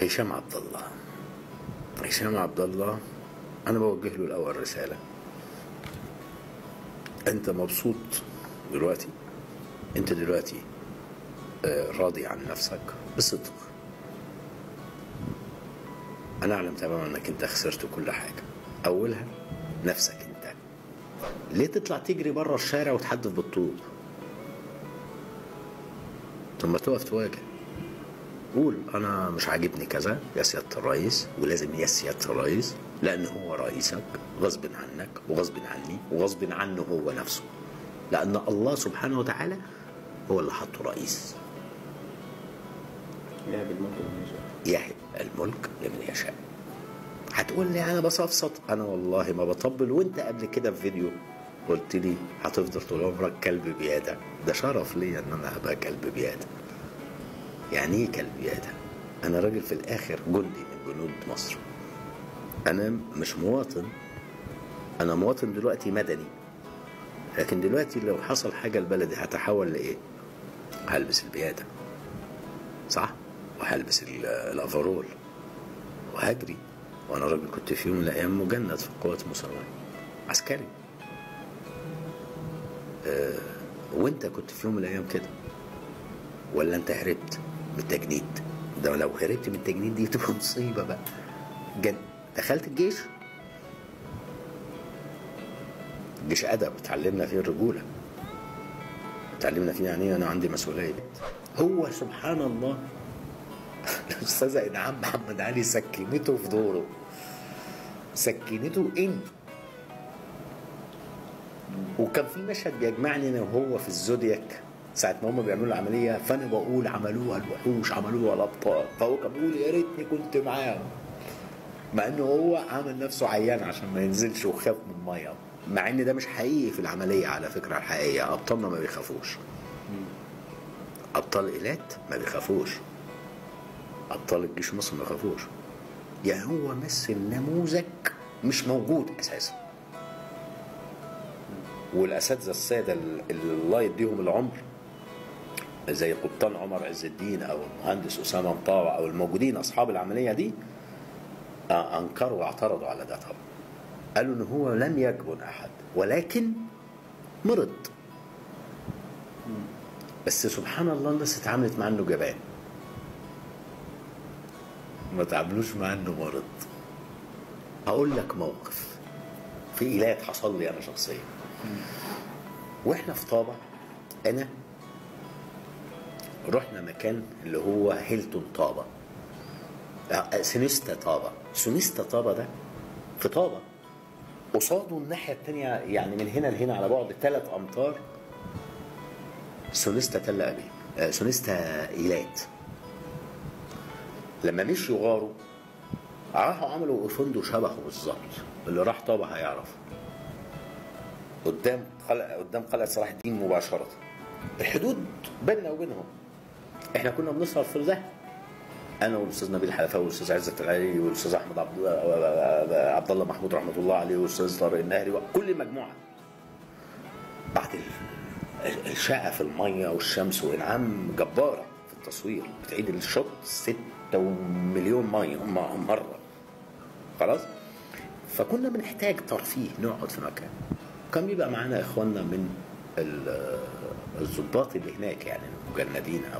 هشام عبد الله هشام عبد الله انا بوجه له الاول رساله انت مبسوط دلوقتي انت دلوقتي آه، راضي عن نفسك بصدق انا اعلم تماما انك انت خسرت كل حاجه اولها نفسك انت ليه تطلع تجري بره الشارع وتحدف بالطوب ثم تقف تواجه قول انا مش عاجبني كذا يا سياده الرئيس ولازم يا سياده الرئيس لان هو رئيسك غصب عنك وغصب عني وغصب عنه هو نفسه لان الله سبحانه وتعالى هو اللي حطه رئيس يهب الملك لمن يشاء يهب الملك لمن يشاء هتقول لي انا بصفصط انا والله ما بطبل وانت قبل كده في فيديو قلت لي هتفضل طول عمرك كلب بيادة ده شرف ليا ان انا ابقى كلب بيادة يعني ايه كلب بيادة انا راجل في الاخر جندي من جنود مصر انا مش مواطن انا مواطن دلوقتي مدني لكن دلوقتي لو حصل حاجة لبلدي هتحول لايه هلبس البيادة صح وهلبس ال- الافرول وهجري وانا راجل كنت في يوم من الايام مجند في القوات المسلحه عسكري أه وانت كنت في يوم من الايام كده ولا انت هربت من التجنيد ده لو هربت من التجنيد دي تبقى مصيبه بقى جن... دخلت الجيش الجيش ادب اتعلمنا فيه الرجوله اتعلمنا فيه يعني إيه انا عندي مسؤوليه هو سبحان الله الاستاذه انعام محمد علي سكنته في دوره سكنته ان وكان في مشهد بيجمعني انا وهو في الزودياك ساعة ما هم بيعملوا العملية فأنا بقول عملوها الوحوش عملوها الأبطال فهو كان بيقول يا ريتني كنت معاهم مع إنه هو عامل نفسه عيان عشان ما ينزلش وخاف من المية مع إن ده مش حقيقي في العملية على فكرة الحقيقية أبطالنا ما بيخافوش أبطال إيلات ما بيخافوش ابطال الجيش المصري ما يخافوش يعني هو مثل نموذج مش موجود اساسا والاساتذه الساده اللي الله يديهم العمر زي قبطان عمر عز الدين او المهندس اسامه مطاوع او الموجودين اصحاب العمليه دي آه، انكروا واعترضوا على ده طبعا قالوا ان هو لم يجبن احد ولكن مرض بس سبحان الله الناس اتعاملت مع انه جبان ما تعاملوش مع انه مرض هقول لك موقف في ايلات حصل لي انا شخصيا واحنا في طابة انا رحنا مكان اللي هو هيلتون طابة آه، سونيستا طابة سونيستا طابة ده في طابة قصاده الناحية التانية يعني من هنا لهنا على بعد ثلاث أمتار سونيستا تل أبيب آه، سونيستا إيلات لما مشوا غاروا راحوا عملوا فندق شبهه بالظبط اللي راح طابة هيعرف قدام قلعة قدام قلعة صلاح الدين مباشرة الحدود بيننا وبينهم احنا كنا بنسهر في ده انا والاستاذ نبيل حلفاوي والاستاذ عزت العلي والاستاذ احمد عبد الله عبد الله محمود رحمه الله عليه والاستاذ طارق النهري وكل المجموعه بعد ال- الشقه في الميه والشمس وانعام جباره في التصوير بتعيد الشوط ستة مليون ميه م- مره خلاص فكنا بنحتاج ترفيه نقعد في مكان كان بيبقى معانا اخواننا من ال- الضباط اللي هناك يعني المجندين او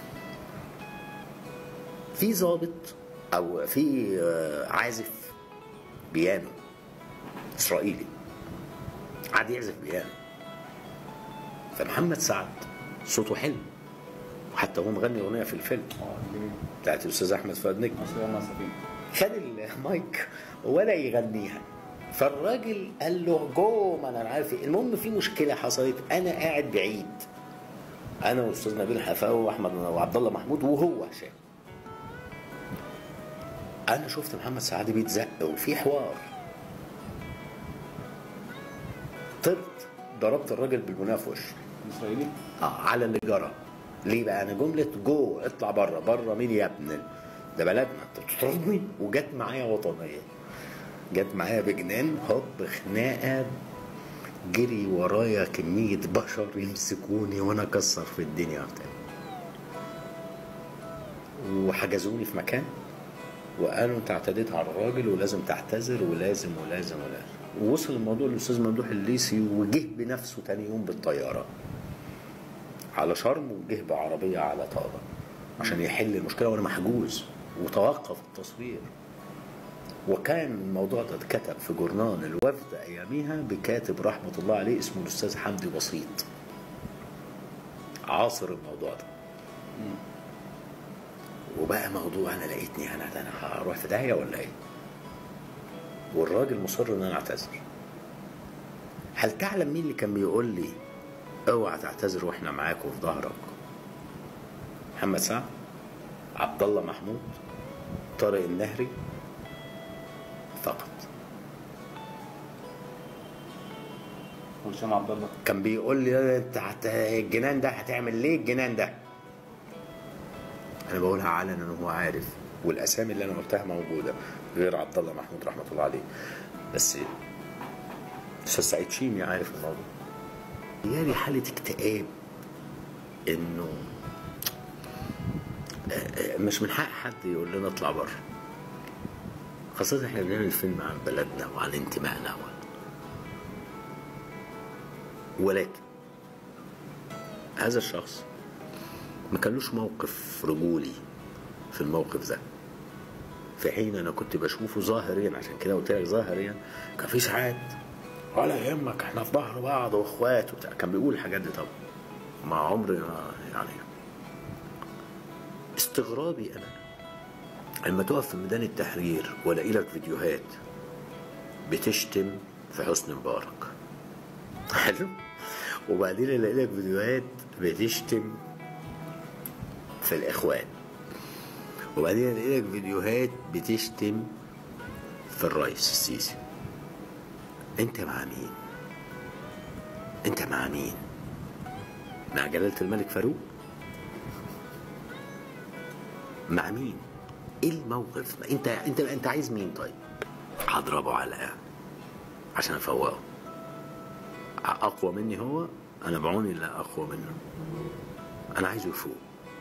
في ضابط او في آه، عازف بيانو اسرائيلي قعد يعزف بيانو فمحمد سعد صوته حلو وحتى هو مغني اغنيه في الفيلم اه جميل بتاعت الاستاذ احمد فؤاد نجم مصر يوم السفينة خد المايك ولا يغنيها فالراجل قال له جو ما انا عارف إيه. المهم في مشكله حصلت انا قاعد بعيد انا والاستاذ نبيل حفاوي واحمد وعبد الله محمود وهو هشام انا شفت محمد سعد بيتزق وفي حوار طرت ضربت الراجل بالبناء في وشه الإسرائيلي اه على اللي جرى ليه بقى انا جمله جو اطلع بره بره مين يا ابن ده بلدنا انت بتطردني وجت معايا وطنيه جت معايا بجنان هوب خناقه جري ورايا كميه بشر يمسكوني وانا اكسر في الدنيا وبتاع وحجزوني في مكان وقالوا انت اعتديت على الراجل ولازم تعتذر ولازم ولازم ولازم ووصل الموضوع للاستاذ ممدوح الليثي وجه بنفسه تاني يوم بالطياره على شرم وجه بعربيه على طابه عشان يحل المشكله وانا محجوز وتوقف التصوير وكان الموضوع ده اتكتب في جورنال الوفد اياميها بكاتب رحمه الله عليه اسمه الاستاذ حمدي بسيط عاصر الموضوع ده وبقى موضوع انا لقيتني انا ده انا هروح في داهيه ولا ايه؟ والراجل مصر ان انا اعتذر. هل تعلم مين اللي كان بيقول لي اوعى تعتذر واحنا معاك وفي ظهرك؟ محمد سعد عبد الله محمود طارق النهري فقط وهشام عبد الله كان بيقول لي انت هت- الجنان ده هتعمل ليه الجنان ده؟ انا بقولها علنا وهو عارف والاسامي اللي انا قلتها موجوده غير عبد الله محمود رحمه الله عليه بس استاذ سعيد شيمي عارف الموضوع جالي حاله اكتئاب انه آه، آه، مش من حق حد يقول لنا اطلع بره خاصة احنا بنعمل فيلم عن بلدنا وعن انتمائنا و... ولكن هذا الشخص ما كانلوش موقف رجولي في الموقف ده في حين انا كنت بشوفه ظاهريا عشان كده قلت لك ظاهريا كان في ساعات ولا يهمك احنا في ظهر بعض واخوات وبتاع كان بيقول الحاجات دي طبعا مع عمري ما يعني استغرابي انا لما تقف في ميدان التحرير والاقي لك فيديوهات بتشتم في حسني مبارك حلو وبعدين الاقي لك فيديوهات بتشتم في الاخوان وبعدين الاقي لك فيديوهات بتشتم في الرئيس السيسي انت مع مين انت مع مين مع جلالة الملك فاروق مع مين ايه الموقف ما انت انت انت عايز مين طيب هضربه على عشان افوقه اقوى مني هو انا بعوني لا اقوى منه انا عايزه يفوق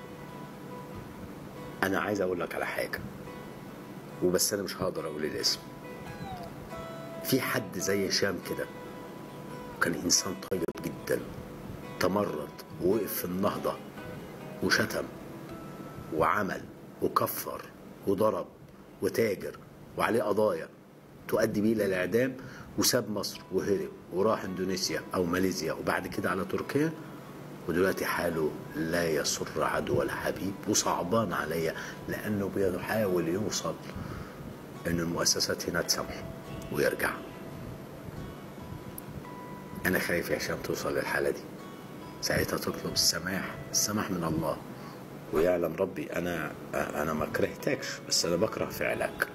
انا عايز اقول لك على حاجه وبس انا مش هقدر اقول الاسم في حد زي هشام كده كان انسان طيب جدا تمرد ووقف في النهضه وشتم وعمل وكفر وضرب وتاجر وعليه قضايا تؤدي بيه الى الاعدام وساب مصر وهرب وراح اندونيسيا او ماليزيا وبعد كده على تركيا ودلوقتي حاله لا يسر عدو ولا حبيب وصعبان عليا لانه بيحاول يوصل ان المؤسسات هنا تسامحه ويرجع انا خايف يا هشام توصل للحاله دي ساعتها تطلب السماح السماح من الله ويعلم ربي انا انا ما كرهتكش بس انا بكره فعلك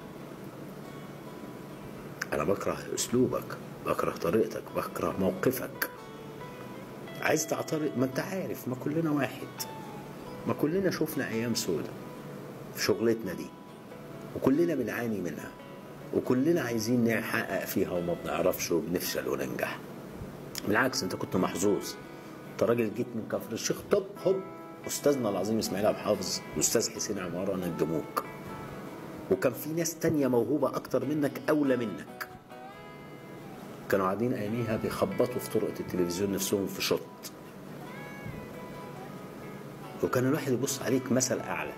انا بكره اسلوبك بكره طريقتك بكره موقفك عايز تعترض ما انت عارف ما كلنا واحد ما كلنا شفنا ايام سودة في شغلتنا دي وكلنا بنعاني منها وكلنا عايزين نحقق فيها وما بنعرفش وبنفشل وننجح بالعكس انت كنت محظوظ انت راجل جيت من كفر الشيخ طب هوب استاذنا العظيم اسماعيل عبد الحافظ واستاذ حسين عماره نجموك وكان في ناس تانية موهوبة أكتر منك أولى منك كانوا قاعدين أياميها بيخبطوا في طرقة التلفزيون نفسهم في شط وكان الواحد يبص عليك مثل أعلى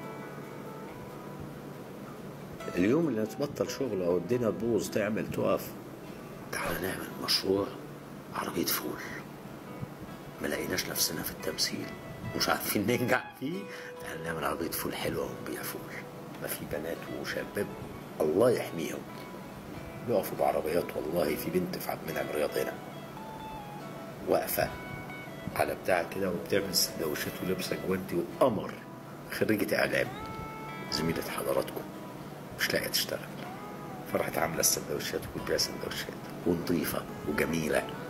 اليوم اللي تبطل شغل أو الدنيا تبوظ تعمل تقف تعالى نعمل مشروع عربية فول ما لقيناش نفسنا في التمثيل مش عارفين ننجح فيه تعالى نعمل عربية فول حلوة ونبيع فول ما في بنات وشباب الله يحميهم بيقفوا بعربيات والله في بنت في عبد المنعم رياض هنا واقفة على بتاع كده وبتعمل سندوتشات ولابسة جوانتي وقمر خريجة إعلام زميلة حضراتكم مش لاقية تشتغل فراحت عاملة السندوتشات وبتبيع سندوتشات ونظيفة وجميلة